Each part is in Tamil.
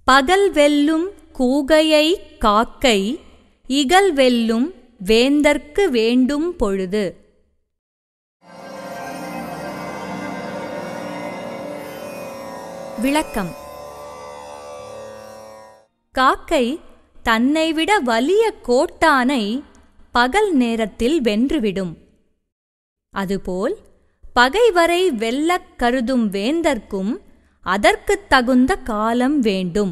பகல் வெல்லும் கூகையை காக்கை இகல் வெல்லும் வேந்தர்க்கு வேண்டும் பொழுது விளக்கம் காக்கை தன்னைவிட வலிய கோட்டானை பகல் நேரத்தில் வென்றுவிடும் அதுபோல் பகைவரை வெல்லக் கருதும் வேந்தர்க்கும் அதற்குத் தகுந்த காலம் வேண்டும்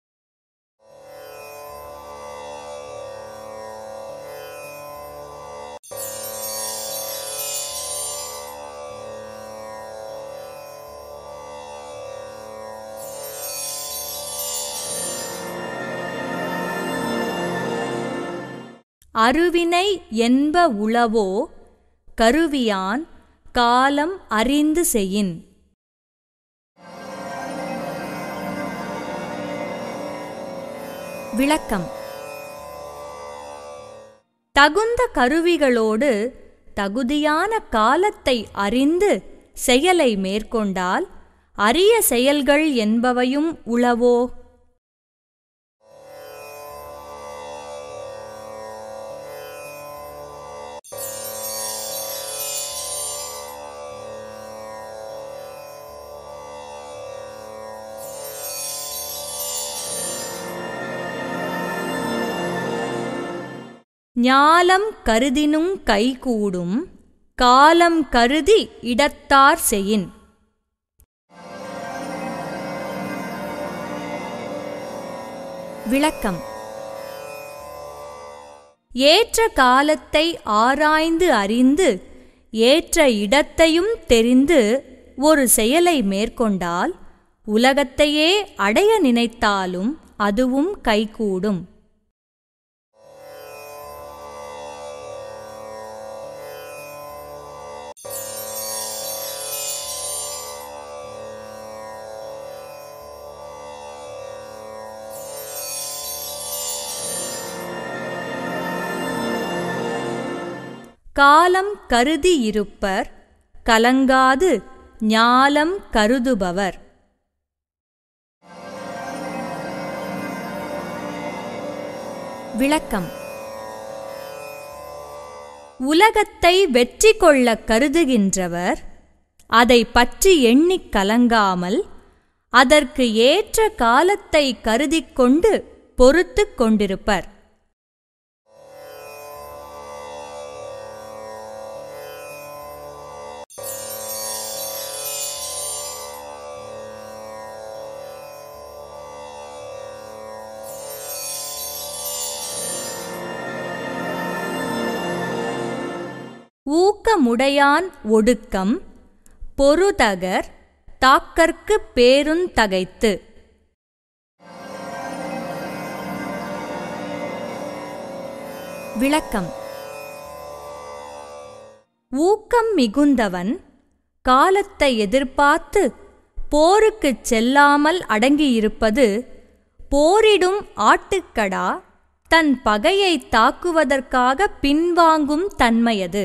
அருவினை என்ப உளவோ கருவியான் காலம் அறிந்து செயின் விளக்கம் தகுந்த கருவிகளோடு தகுதியான காலத்தை அறிந்து செயலை மேற்கொண்டால் அரிய செயல்கள் என்பவையும் உளவோ ஞாலம் கருதினுங் கைகூடும் காலம் கருதி இடத்தார் செயின் விளக்கம் ஏற்ற காலத்தை ஆராய்ந்து அறிந்து ஏற்ற இடத்தையும் தெரிந்து ஒரு செயலை மேற்கொண்டால் உலகத்தையே அடைய நினைத்தாலும் அதுவும் கைகூடும் காலம் கருதி இருப்பர் கலங்காது ஞாலம் கருதுபவர் விளக்கம் உலகத்தை வெற்றி கொள்ள கருதுகின்றவர் அதை பற்றி எண்ணிக் கலங்காமல் அதற்கு ஏற்ற காலத்தை கருதிக் கொண்டு பொறுத்துக் கொண்டிருப்பர் ஊக்கமுடையான் ஒடுக்கம் பொருதகர் தாக்கர்க்குப் பேருந் தகைத்து விளக்கம் ஊக்கம் மிகுந்தவன் காலத்தை எதிர்பார்த்து போருக்குச் செல்லாமல் அடங்கியிருப்பது போரிடும் ஆட்டுக்கடா தன் பகையை தாக்குவதற்காக பின்வாங்கும் தன்மையது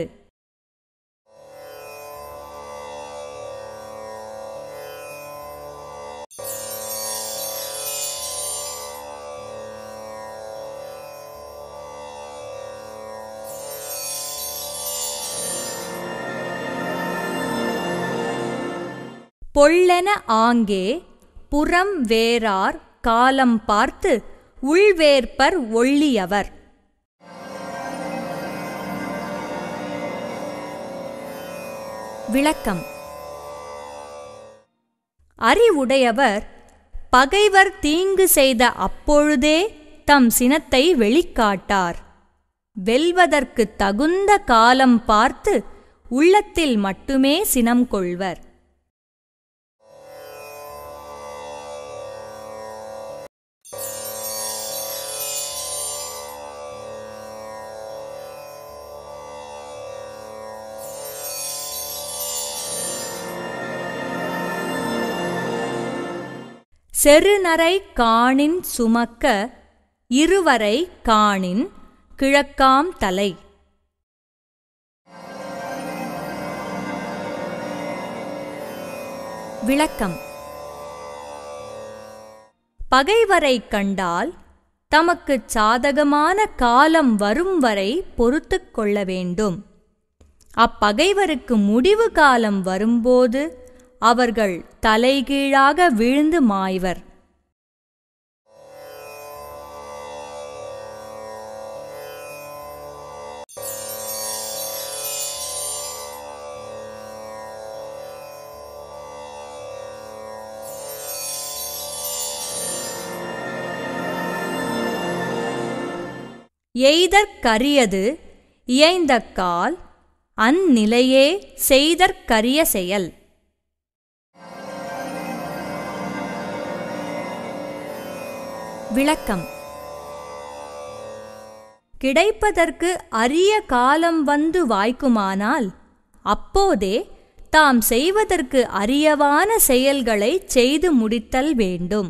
பொள்ளென ஆங்கே புறம் வேறார் காலம் பார்த்து உள்வேற்பர் ஒள்ளியவர் விளக்கம் அறிவுடையவர் பகைவர் தீங்கு செய்த அப்பொழுதே தம் சினத்தை வெளிக்காட்டார் வெல்வதற்குத் தகுந்த காலம் பார்த்து உள்ளத்தில் மட்டுமே சினம் கொள்வர் செருநரை காணின் சுமக்க இருவரை காணின் கிழக்காம் தலை விளக்கம் பகைவரைக் கண்டால் தமக்குச் சாதகமான காலம் வரும் வரை பொறுத்துக் கொள்ள வேண்டும் அப்பகைவருக்கு முடிவு காலம் வரும்போது அவர்கள் தலைகீழாக வீழ்ந்து மாய்வர் எய்தற்கரியது இயைந்தக்கால் அந்நிலையே செய்தற்கரிய செயல் விளக்கம் கிடைப்பதற்கு அரிய காலம் வந்து வாய்க்குமானால் அப்போதே தாம் செய்வதற்கு அரியவான செயல்களைச் செய்து முடித்தல் வேண்டும்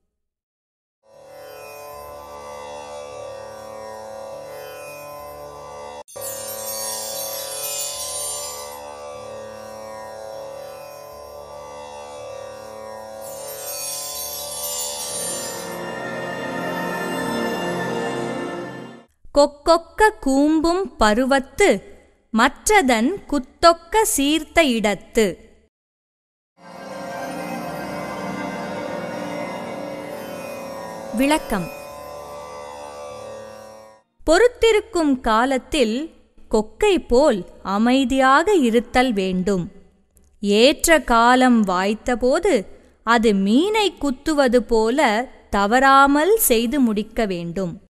கொக்கொக்க கூம்பும் பருவத்து மற்றதன் குத்தொக்க சீர்த்த இடத்து விளக்கம் பொறுத்திருக்கும் காலத்தில் கொக்கை போல் அமைதியாக இருத்தல் வேண்டும் ஏற்ற காலம் வாய்த்தபோது அது மீனை குத்துவது போல தவறாமல் செய்து முடிக்க வேண்டும்